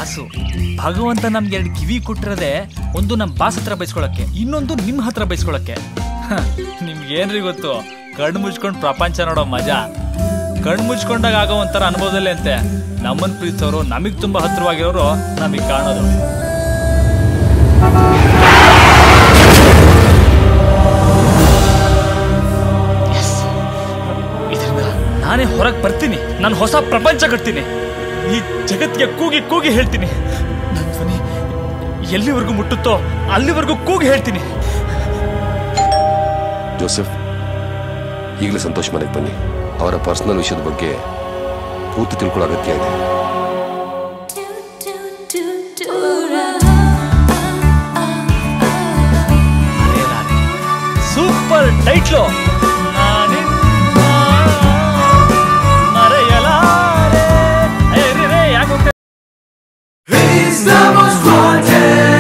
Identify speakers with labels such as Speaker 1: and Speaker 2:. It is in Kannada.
Speaker 1: ಬಾಸು ಭಗವಂತ ನಮ್ಗೆ ಎರಡು ಕಿವಿ ಕೊಟ್ಟಿರೋದೆ ಒಂದು ನಮ್ಮ ಬಾಸ್ ಹತ್ರ ಬೈಸ್ಕೊಳಕ್ಕೆ ಇನ್ನೊಂದು ನಿಮ್ಮ ಹತ್ರ ಬೈಸ್ಕೊಳಕ್ಕೆ ಹ, ನಿಮ್ಗೇನ್ರಿ ಗೊತ್ತು ಕಣ್ಣು ಮುಚ್ಕೊಂಡು ಪ್ರಪಂಚ ನೋಡೋ ಮಜಾ ಕಣ್ಣು ಮುಚ್ಕೊಂಡಾಗ ಆಗೋ ಒಂಥರ ಅನುಭವದಲ್ಲೇ ಅಂತೆ ನಮ್ಮನ್ ಪ್ರೀತಿಸೋರು ನಮಗ್ ತುಂಬಾ ಹತ್ರವಾಗಿರೋರು ನಮಗ್ ಕಾಣೋದು ಇದರಿಂದ ನಾನೇ ಹೊರಗೆ ಬರ್ತೀನಿ ನಾನು ಹೊಸ ಪ್ರಪಂಚ ಕಟ್ತೀನಿ ಈ ಜಗತ್ತಿಗೆ ಕೂಗಿ ಕೂಗಿ ಹೇಳ್ತೀನಿ ನನ್ನ ಧ್ವನಿ ಎಲ್ಲಿವರೆಗೂ ಮುಟ್ಟುತ್ತೋ ಅಲ್ಲಿವರೆಗೂ ಕೂಗಿ ಹೇಳ್ತೀನಿ
Speaker 2: ಜೋಸೆಫ್ ಈಗಲೇ ಸಂತೋಷ್ ಮನೆಗೆ ಬನ್ನಿ ಅವರ ಪರ್ಸನಲ್ ವಿಷಯದ ಬಗ್ಗೆ ಪೂರ್ತಿ ತಿಳ್ಕೊಳ್ಳೋ ಅಗತ್ಯ ಇದೆ
Speaker 1: ಸೂಪರ್ ಟೈಟ್ಲು ಮರೆಯಲಾರೆ ಏ, ರೀ, ರೀ, ಯಾಕ್ ಹೋಗ್ತಾ-
Speaker 3: Estamos fuertes.